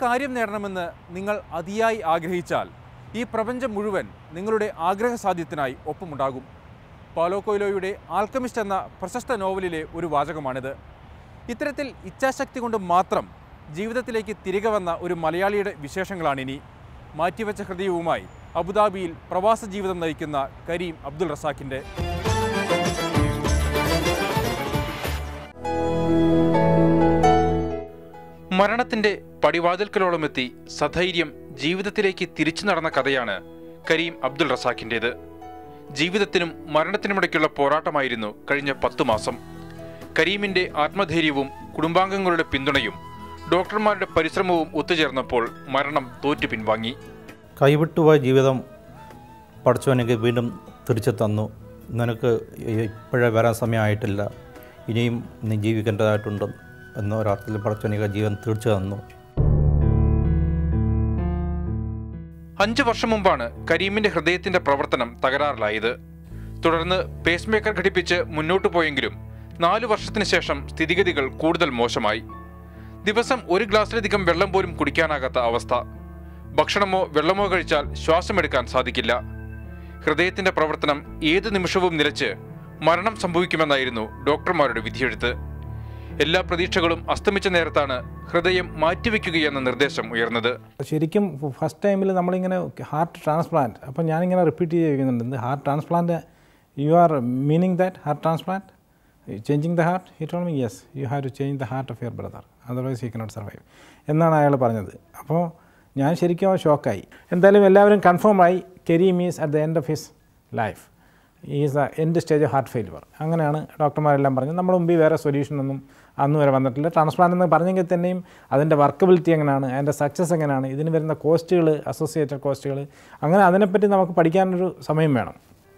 കാര്യം നേടണമെന്ന് നിങ്ങൾ അതിയായി ആഗ്രഹിച്ചാൽ ഈ പ്രപഞ്ചം മുഴുവൻ നിങ്ങളുടെ ആഗ്രഹസാധ്യത്തിനായി ഒപ്പമുണ്ടാകും പാലോ കൊയ്ലോയുടെ ആൽക്കമിസ്റ്റ് എന്ന പ്രശസ്ത നോവലിലെ ഒരു വാചകമാണിത് ഇത്തരത്തിൽ ഇച്ഛാശക്തി കൊണ്ട് മാത്രം ജീവിതത്തിലേക്ക് തിരികെ വന്ന ഒരു മലയാളിയുടെ വിശേഷങ്ങളാണിനി മാറ്റിവെച്ച ഹൃദയവുമായി അബുദാബിയിൽ പ്രവാസ ജീവിതം നയിക്കുന്ന കരീം അബ്ദുൾ റസാഖിൻ്റെ മരണത്തിന്റെ പടിവാതിൽക്കലോളം എത്തി സധൈര്യം ജീവിതത്തിലേക്ക് തിരിച്ചു നടന്ന കഥയാണ് കരീം അബ്ദുൾ റസാഖിൻ്റേത് ജീവിതത്തിനും മരണത്തിനുമിടയ്ക്കുള്ള പോരാട്ടമായിരുന്നു കഴിഞ്ഞ പത്തു മാസം കരീമിന്റെ ആത്മധൈര്യവും കുടുംബാംഗങ്ങളുടെ പിന്തുണയും ഡോക്ടർമാരുടെ പരിശ്രമവും ഒത്തുചേർന്നപ്പോൾ മരണം തോറ്റു പിൻവാങ്ങി കൈവിട്ടുപോയ ജീവിതം പഠിച്ചവനെങ്കിൽ വീണ്ടും തിരിച്ചു തന്നു നിനക്ക് ഇപ്പോഴേ വരാൻ സമയമായിട്ടില്ല ഇനിയും നീ ജീവിക്കേണ്ടതായിട്ടുണ്ട് എന്ന ഒരർത്ഥത്തിൽ പഠിച്ചവനിക ജീവൻ തിരിച്ചു തന്നു അഞ്ചു വർഷം മുമ്പാണ് കരീമിന്റെ ഹൃദയത്തിന്റെ പ്രവർത്തനം തകരാറിലായത് തുടർന്ന് പേസ് മേക്കർ ഘടിപ്പിച്ച് മുന്നോട്ടു പോയെങ്കിലും നാലു വർഷത്തിന് ശേഷം സ്ഥിതിഗതികൾ കൂടുതൽ മോശമായി ദിവസം ഒരു ഗ്ലാസ്സിലധികം വെള്ളം പോലും കുടിക്കാനാകാത്ത അവസ്ഥ ഭക്ഷണമോ വെള്ളമോ കഴിച്ചാൽ ശ്വാസമെടുക്കാൻ സാധിക്കില്ല ഹൃദയത്തിന്റെ പ്രവർത്തനം ഏതു നിമിഷവും നിലച്ച് മരണം സംഭവിക്കുമെന്നായിരുന്നു ഡോക്ടർമാരുടെ വിധിയെഴുത്ത് എല്ലാ പ്രതീക്ഷകളും അസ്തമിച്ച നേരത്താണ് ഹൃദയം മാറ്റിവെക്കുകയെന്ന നിർദ്ദേശം ഉയർന്നത് ശരിക്കും ഫസ്റ്റ് ടൈമിൽ നമ്മളിങ്ങനെ ഹാർട്ട് ട്രാൻസ്പ്ലാന്റ് അപ്പം ഞാനിങ്ങനെ റിപ്പീറ്റ് ചെയ്യുന്നുണ്ട് heart transplant you are meaning that heart transplant changing the heart he told me yes you have to change the heart of your brother otherwise he cannot survive എന്നാണ് അയാൾ പറഞ്ഞത് അപ്പോൾ ഞാൻ ശരിക്കും ഷോക്കായി എന്തായാലും എല്ലാവരും കൺഫേം ആയി Kareem is at the end of his life is the end stage of heart failure അങ്ങനെയാണ് ഡോക്ടർമാരെല്ലാം പറഞ്ഞത് നമ്മുടെ മുമ്പിൽ വേറെ സൊല്യൂഷൻ ഒന്നും അന്ന് വരെ വന്നിട്ടില്ല ട്രാൻസ്പ്ലാന്റ് എന്ന് പറഞ്ഞെങ്കിൽ തന്നെയും അതിൻ്റെ വർക്കബിലിറ്റി എങ്ങനെയാണ് അതിൻ്റെ സക്സസ് എങ്ങനെയാണ് ഇതിന് വരുന്ന കോസ്റ്റുകൾ അസോസിയേറ്റഡ് കോസ്റ്റുകൾ അങ്ങനെ അതിനെപ്പറ്റി നമുക്ക് പഠിക്കാനൊരു സമയം വേണം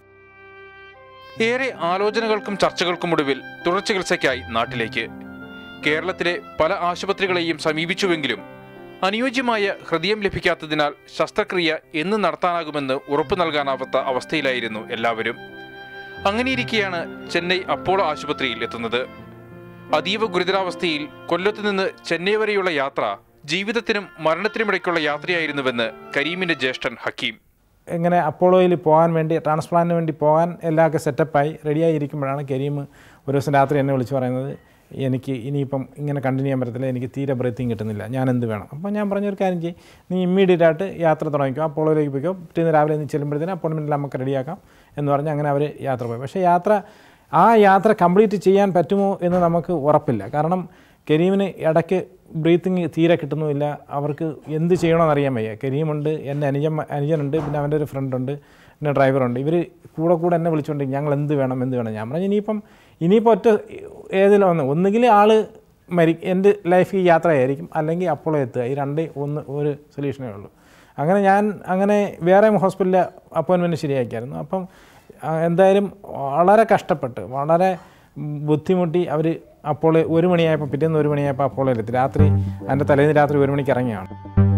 ഏറെ ആലോചനകൾക്കും ചർച്ചകൾക്കും ഒടുവിൽ തുടർ ചികിത്സയ്ക്കായി നാട്ടിലേക്ക് കേരളത്തിലെ പല ആശുപത്രികളെയും സമീപിച്ചുവെങ്കിലും അനുയോജ്യമായ ഹൃദയം ലഭിക്കാത്തതിനാൽ ശസ്ത്രക്രിയ എന്ന് നടത്താനാകുമെന്ന് ഉറപ്പു നൽകാനാവാത്ത അവസ്ഥയിലായിരുന്നു എല്ലാവരും അങ്ങനെയിരിക്കെയാണ് ചെന്നൈ അപ്പോളോ ആശുപത്രിയിൽ എത്തുന്നത് അതീവ ഗുരുതരാവസ്ഥയിൽ കൊല്ലത്തു നിന്ന് ചെന്നൈ വരെയുള്ള യാത്ര ജീവിതത്തിനും മരണത്തിനുമിടയ്ക്കുള്ള യാത്രയായിരുന്നുവെന്ന് കരീമിന്റെ ജ്യേഷ്ഠൻ ഹക്കീം എങ്ങനെ അപ്പോളോയിൽ പോകാൻ വേണ്ടി ട്രാൻസ്പ്ലാന്റിന് വേണ്ടി പോകാൻ എല്ലാമൊക്കെ സെറ്റപ്പായി റെഡിയായി ഇരിക്കുമ്പോഴാണ് കരീം ഒരു ദിവസം രാത്രി എന്നെ വിളിച്ച് പറയുന്നത് എനിക്ക് ഇനിയിപ്പം ഇങ്ങനെ കണ്ടിന്യൂ ചെയ്യാൻ പറ്റത്തില്ല എനിക്ക് തീരെ ബ്രീത്തിങ് കിട്ടുന്നില്ല ഞാൻ എന്ത് വേണം അപ്പോൾ ഞാൻ പറഞ്ഞൊരു കാര്യം ചെയ്യും നീ ഇമ്മീഡിയറ്റ് ആയിട്ട് യാത്ര തുടങ്ങിക്കോ അപ്പോളോയിലേക്ക് പോയിക്കോ പിറ്റേന്ന് രാവിലെ നീ ചെല്ലുമ്പോഴത്തേന് അപ്പോയിൻമെൻറ്റിൽ നമുക്ക് റെഡിയാക്കാം എന്ന് പറഞ്ഞ് അങ്ങനെ അവർ യാത്ര പോയി പക്ഷേ യാത്ര ആ യാത്ര കംപ്ലീറ്റ് ചെയ്യാൻ പറ്റുമോ എന്ന് നമുക്ക് ഉറപ്പില്ല കാരണം കരീമിന് ഇടയ്ക്ക് ബ്രീത്തിങ് തീരെ കിട്ടുന്നുമില്ല അവർക്ക് എന്ത് ചെയ്യണമെന്ന് അറിയാൻ വയ്യ കരീമുണ്ട് എൻ്റെ അനുജൻ അനുജനുണ്ട് പിന്നെ അവൻ്റെ ഒരു ഫ്രണ്ടുണ്ട് പിന്നെ ഡ്രൈവറുണ്ട് ഇവർ കൂടെ കൂടെ എന്നെ വിളിച്ചുകൊണ്ട് ഞങ്ങൾ എന്ത് വേണം എന്ത് വേണം ഞാൻ പറഞ്ഞു ഇനിയിപ്പം ഇനിയിപ്പോൾ ഒറ്റ ഏതിലും ഒന്ന് ഒന്നുകിൽ ആൾ മരി എൻ്റെ ലൈഫ് ഈ യാത്രയായിരിക്കും അല്ലെങ്കിൽ അപ്പോളോ എത്തുക ഈ രണ്ട് ഒന്ന് ഒരു സൊല്യൂഷനേ ഉള്ളൂ അങ്ങനെ ഞാൻ അങ്ങനെ വേറെ ഹോസ്പിറ്റലിൽ അപ്പോയിൻമെൻറ്റ് ശരിയാക്കിയായിരുന്നു അപ്പം ആ, എന്തായാലും വളരെ കഷ്ടപ്പെട്ട് വളരെ ബുദ്ധിമുട്ടി അവർ അപ്പോൾ ഒരു മണിയായപ്പോൾ പിറ്റേന്ന് ഒരു മണിയായപ്പോൾ അപ്പോളോയിലെത്തി രാത്രി അതിൻ്റെ തലേന്ന് രാത്രി ഒരു മണിക്ക് ഇറങ്ങിയാണ്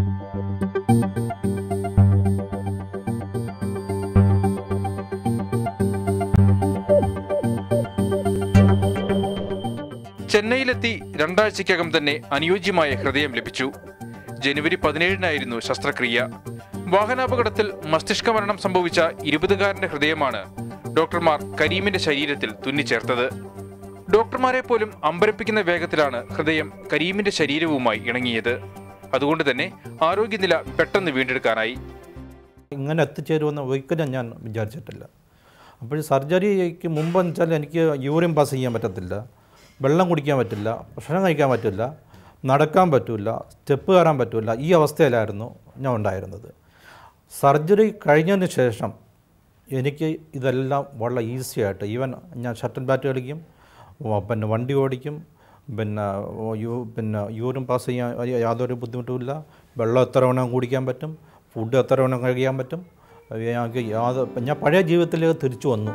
ചെന്നൈയിലെത്തി രണ്ടാഴ്ചയ്ക്കകം തന്നെ അനുയോജ്യമായ ഹൃദയം ലഭിച്ചു ജനുവരി പതിനേഴിനായിരുന്നു ശസ്ത്രക്രിയ വാഹനാപകടത്തിൽ മസ്തിഷ്ക മരണം സംഭവിച്ച ഇരുപതുകാരന്റെ ഹൃദയമാണ് ഡോക്ടർമാർ കരീമിന്റെ ശരീരത്തിൽ തുന്നിച്ചേർത്തത് ഡോക്ടർമാരെ പോലും അമ്പരപ്പിക്കുന്ന വേഗത്തിലാണ് ഹൃദയം കരീമിന്റെ ശരീരവുമായി ഇണങ്ങിയത് അതുകൊണ്ട് തന്നെ ആരോഗ്യനില പെട്ടെന്ന് വീണ്ടെടുക്കാനായി ഇങ്ങനെ എത്തിച്ചേരുമെന്ന് ഒരിക്കലും ഞാൻ വിചാരിച്ചിട്ടില്ല അപ്പോൾ സർജറിക്ക് മുമ്പ് വെച്ചാൽ എനിക്ക് യൂറിൻ പാസ് ചെയ്യാൻ പറ്റത്തില്ല വെള്ളം കുടിക്കാൻ പറ്റില്ല ഭക്ഷണം കഴിക്കാൻ പറ്റില്ല നടക്കാൻ പറ്റില്ല സ്റ്റെപ്പ് കയറാൻ പറ്റില്ല ഈ അവസ്ഥയിലായിരുന്നു ഞാൻ ഉണ്ടായിരുന്നത് സർജറി കഴിഞ്ഞതിന് ശേഷം എനിക്ക് ഇതെല്ലാം വളരെ ഈസി ആയിട്ട് ഈവൻ ഞാൻ ഷട്ടിൽ ബാറ്റ് കളിക്കും വ- പിന്നെ വണ്ടി ഓടിക്കും പിന്നെ യു പിന്നെ യൂറിൻ പാസ് ചെയ്യാൻ യാതൊരു ബുദ്ധിമുട്ടുമില്ല വെള്ളം എത്ര വേണം കുടിക്കാൻ പറ്റും ഫുഡ് എത്ര വേണം കഴിക്കാൻ പറ്റും ഞങ്ങൾക്ക് യാതൊരു ഞാൻ പഴയ ജീവിതത്തിലേക്ക് തിരിച്ചു വന്നു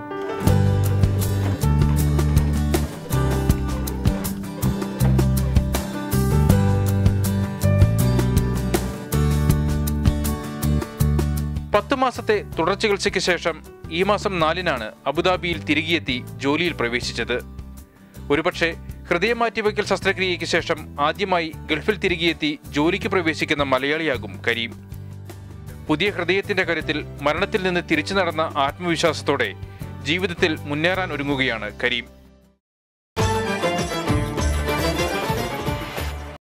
പത്ത് മാസത്തെ തുടർ ചികിത്സയ്ക്ക് ശേഷം ഈ മാസം നാലിനാണ് അബുദാബിയിൽ തിരികെയെത്തി ജോലിയിൽ പ്രവേശിച്ചത് ഒരുപക്ഷെ ഹൃദയ മാറ്റിവയ്ക്കൽ ശസ്ത്രക്രിയയ്ക്ക് ശേഷം ആദ്യമായി ഗൾഫിൽ തിരികെയെത്തി ജോലിക്ക് പ്രവേശിക്കുന്ന മലയാളിയാകും കരീം പുതിയ ഹൃദയത്തിന്റെ കരുത്തിൽ മരണത്തിൽ നിന്ന് തിരിച്ചു നടന്ന ആത്മവിശ്വാസത്തോടെ ജീവിതത്തിൽ മുന്നേറാൻ ഒരുങ്ങുകയാണ് കരീം